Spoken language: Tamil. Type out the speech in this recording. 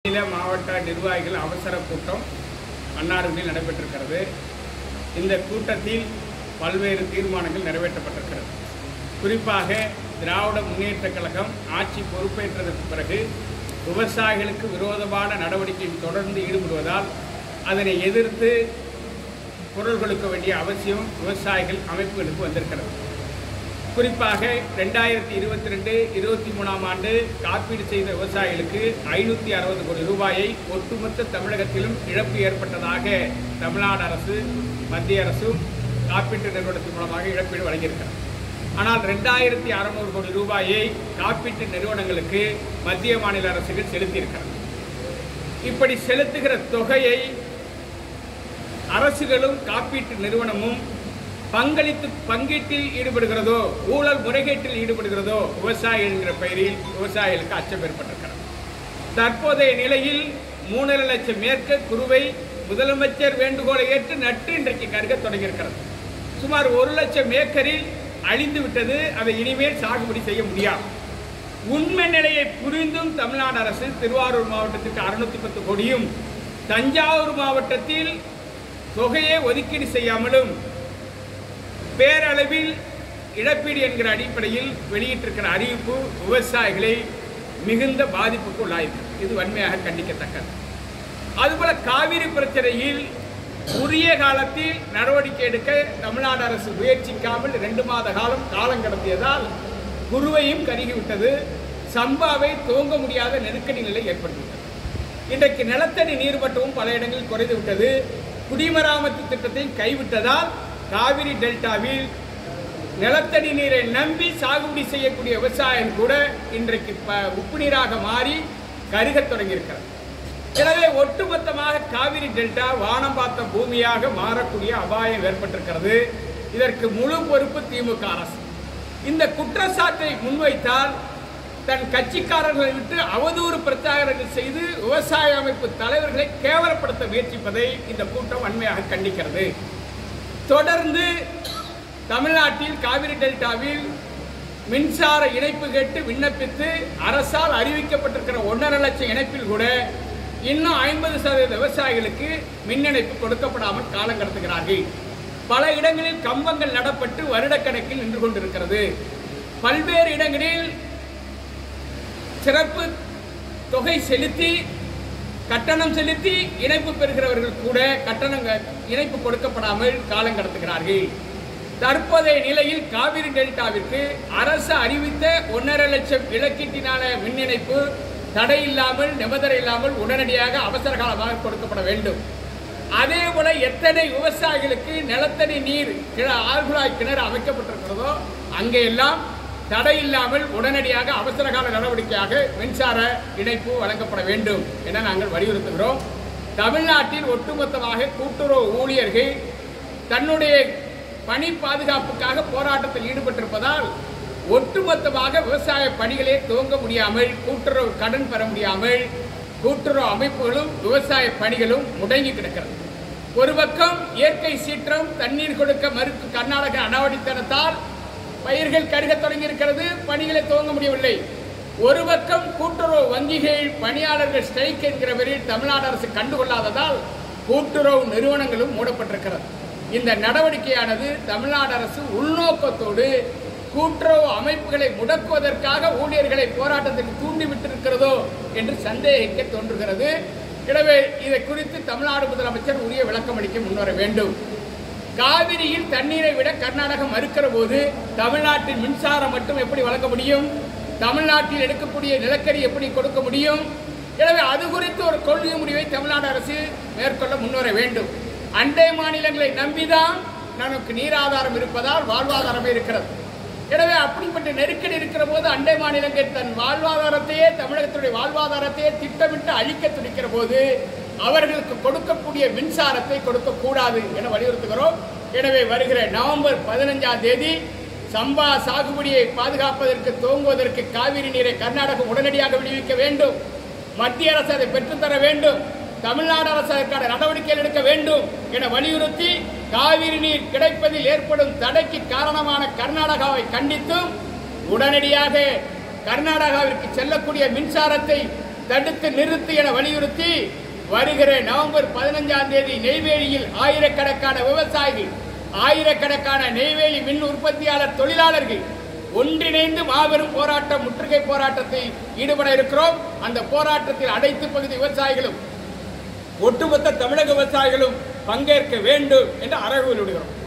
மாநில மாவட்ட நிர்வாகிகள் அவசர கூட்டம் மன்னார்குடியில் நடைபெற்றிருக்கிறது இந்த கூட்டத்தில் பல்வேறு தீர்மானங்கள் நிறைவேற்றப்பட்டிருக்கிறது குறிப்பாக திராவிட முன்னேற்றக் கழகம் ஆட்சி பொறுப்பேற்றதற்கு பிறகு விவசாயிகளுக்கு விரோதமான நடவடிக்கையில் தொடர்ந்து ஈடுபடுவதால் அதனை எதிர்த்து குரல் கொடுக்க வேண்டிய அவசியம் விவசாயிகள் அமைப்புகளுக்கு வந்திருக்கிறது குறிப்பாக ரெண்டாயிரத்தி இருபத்தி ரெண்டு இருபத்தி மூணாம் ஆண்டு காப்பீடு செய்த விவசாயிகளுக்கு ஐநூற்றி அறுபது கோடி ரூபாயை ஒட்டுமொத்த தமிழகத்திலும் இழப்பு ஏற்பட்டதாக தமிழ்நாடு அரசு மத்திய அரசும் காப்பீட்டு நிறுவனத்தின் மூலமாக இழப்பீடு வழங்கியிருக்கிறது ஆனால் ரெண்டாயிரத்தி அறநூறு கோடி ரூபாயை காப்பீட்டு நிறுவனங்களுக்கு மத்திய மாநில அரசுகள் செலுத்தியிருக்கிறது இப்படி செலுத்துகிற தொகையை அரசுகளும் காப்பீட்டு நிறுவனமும் பங்களித்து பங்கீட்டில் ஈடுபடுகிறதோ ஊழல் முறைகேட்டில் ஈடுபடுகிறதோ விவசாயி என்கிற பெயரில் விவசாயிகளுக்கு அச்சம் ஏற்பட்டிருக்கிறது தற்போதைய நிலையில் மூணரை லட்சம் மேற்க குருவை முதலமைச்சர் வேண்டுகோளை ஏற்று நட்டு இன்றைக்கு கருக தொடங்கியிருக்கிறது சுமார் ஒரு லட்சம் ஏக்கரில் அழிந்து விட்டது அதை இனிமேல் சாகுபடி செய்ய முடியாது உண்மை நிலையை புரிந்தும் தமிழ்நாடு அரசு திருவாரூர் மாவட்டத்திற்கு அறுநூத்தி பத்து கோடியும் தஞ்சாவூர் மாவட்டத்தில் தொகையை ஒதுக்கீடு செய்யாமலும் பேரளவில் இழப்பீடு என்கிற அடிப்படையில் வெளியிட்டிருக்கிற அறிவிப்பு விவசாயிகளை மிகுந்த பாதிப்புக்கு உள்ளாயிருக்கு இது வன்மையாக கண்டிக்கத்தக்கது அதுபோல காவிரி பிரச்சனையில் உரிய காலத்தில் நடவடிக்கை எடுக்க தமிழ்நாடு அரசு முயற்சிக்காமல் ரெண்டு மாத காலம் காலம் கடத்தியதால் குருவையும் கருகிவிட்டது சம்பாவை துவங்க முடியாத நெருக்கடி நிலை ஏற்பட்டுவிட்டது இன்றைக்கு நிலத்தடி நீர்மட்டமும் பல இடங்களில் குறைந்து விட்டது குடிமராமத்து திட்டத்தை கைவிட்டதால் காவிரி டெல்டாவில் நிலத்தடி நீரை நம்பி சாகுபடி செய்யக்கூடிய விவசாயம் கூட இன்றைக்கு ப உப்பு நீராக மாறி கருகத் தொடங்கியிருக்கிறது எனவே ஒட்டுமொத்தமாக காவிரி டெல்டா வானம் பார்த்த பூமியாக மாறக்கூடிய அபாயம் ஏற்பட்டிருக்கிறது இதற்கு முழு பொறுப்பு திமுக அரசு இந்த குற்றச்சாட்டை முன்வைத்தால் தன் கட்சிக்காரர்களை விட்டு அவதூறு பிரச்சாரங்கள் செய்து விவசாய அமைப்பு தலைவர்களை கேவலப்படுத்த முயற்சிப்பதை இந்த கூட்டம் வன்மையாக கண்டிக்கிறது தொடர்ந்து தமிழ்நாட்டில் காவிரி டெல்டாவில் மின்சார இணைப்பு கேட்டு விண்ணப்பித்து அரசால் அறிவிக்கப்பட்டிருக்கிற ஒன்றரை லட்சம் இணைப்பில் கூட இன்னும் ஐம்பது சதவீத விவசாயிகளுக்கு மின் இணைப்பு கொடுக்கப்படாமல் காலம் கடத்துகிறார்கள் பல இடங்களில் கம்பங்கள் நடப்பட்டு வருடக்கணக்கில் நின்று கொண்டிருக்கிறது பல்வேறு இடங்களில் சிறப்பு தொகை செலுத்தி கட்டணம் செலுத்தி இணைப்பு பெறுகிறவர்கள் கூட கட்டணம் இணைப்பு கொடுக்கப்படாமல் காலம் கடத்துகிறார்கள் தற்போதைய நிலையில் காவிரி டெல்டாவிற்கு அரசு அறிவித்த ஒன்றரை லட்சம் இலக்கீட்டினால மின் இணைப்பு தடை இல்லாமல் நிபந்தனை இல்லாமல் உடனடியாக அவசர காலமாக கொடுக்கப்பட வேண்டும் அதே போல எத்தனை விவசாயிகளுக்கு நிலத்தடி நீர் கிண ஆழ்குழாய் கிணறு அமைக்கப்பட்டிருக்கிறதோ அங்கே எல்லாம் தடை இல்லாமல் உடனடியாக அவசர கால நடவடிக்கையாக மின்சார இணைப்பு வழங்கப்பட வேண்டும் என நாங்கள் வலியுறுத்துகிறோம் தமிழ்நாட்டில் ஒட்டுமொத்தமாக கூட்டுறவு ஊழியர்கள் தன்னுடைய பணி பாதுகாப்புக்காக போராட்டத்தில் ஈடுபட்டிருப்பதால் ஒட்டுமொத்தமாக விவசாய பணிகளை துவங்க முடியாமல் கூட்டுறவு கடன் பெற முடியாமல் கூட்டுறவு அமைப்புகளும் விவசாய பணிகளும் முடங்கி கிடக்கிறது ஒரு பக்கம் இயற்கை சீற்றம் தண்ணீர் கொடுக்க மறுக்கு கர்நாடக அடாவடித்தனத்தால் பயிர்கள் கருக தொடங்கி இருக்கிறது பணிகளை துவங்க முடியவில்லை ஒரு பக்கம் கூட்டுறவு வங்கிகள் பணியாளர்கள் ஸ்ட்ரைக் என்கிற பெயரில் தமிழ்நாடு அரசு கண்டுகொள்ளாததால் கூட்டுறவு நிறுவனங்களும் மூடப்பட்டிருக்கிறது இந்த நடவடிக்கையானது தமிழ்நாடு அரசு உள்நோக்கத்தோடு கூட்டுறவு அமைப்புகளை முடக்குவதற்காக ஊழியர்களை போராட்டத்திற்கு தூண்டிவிட்டிருக்கிறதோ என்று சந்தேகிக்க தோன்றுகிறது எனவே இதை குறித்து தமிழ்நாடு முதலமைச்சர் உரிய விளக்கம் அளிக்க முன்வர வேண்டும் காவிரியில் தண்ணீரை விட கர்நாடகம் மறுக்கிற போது தமிழ்நாட்டில் மின்சாரம் மட்டும் எப்படி வழங்க முடியும் தமிழ்நாட்டில் எடுக்கக்கூடிய நிலக்கரி எப்படி கொடுக்க முடியும் எனவே அது குறித்து ஒரு கொள்கை முடிவை தமிழ்நாடு அரசு மேற்கொள்ள முன்வர வேண்டும் அண்டை மாநிலங்களை நம்பிதான் நமக்கு நீராதாரம் இருப்பதால் வாழ்வாதாரமே இருக்கிறது எனவே அப்படிப்பட்ட நெருக்கடி இருக்கிற போது அண்டை மாநிலங்கள் தன் வாழ்வாதாரத்தையே தமிழகத்துடைய வாழ்வாதாரத்தையே திட்டமிட்டு அழிக்க துடிக்கிற போது அவர்களுக்கு கொடுக்கக்கூடிய மின்சாரத்தை கொடுக்கக்கூடாது என வலியுறுத்துகிறோம் எனவே வருகிற நவம்பர் பதினஞ்சாம் தேதி சம்பா சாகுபடியை பாதுகாப்பதற்கு துவங்குவதற்கு காவிரி நீரை கர்நாடகம் உடனடியாக விடுவிக்க வேண்டும் மத்திய அரசு அதை பெற்றுத்தர வேண்டும் தமிழ்நாடு அரசு அதற்கான நடவடிக்கைகள் எடுக்க வேண்டும் என வலியுறுத்தி காவிரி நீர் கிடைப்பதில் ஏற்படும் தடைக்கு காரணமான கர்நாடகாவை கண்டித்தும் உடனடியாக கர்நாடகாவிற்கு செல்லக்கூடிய மின்சாரத்தை தடுத்து நிறுத்து என வலியுறுத்தி வருகிற நவம்பர் பதினஞ்சாம் தேதி நெய்வேலியில் ஆயிரக்கணக்கான விவசாயிகள் ஆயிரக்கணக்கான நெய்வேலி மின் உற்பத்தியாளர் தொழிலாளர்கள் ஒன்றிணைந்து மாபெரும் போராட்டம் முற்றுகை போராட்டத்தில் ஈடுபட இருக்கிறோம் அந்த போராட்டத்தில் அனைத்து பகுதி விவசாயிகளும் ஒட்டுமொத்த தமிழக விவசாயிகளும் பங்கேற்க வேண்டும் என்று அறைகூல் விடுகிறோம்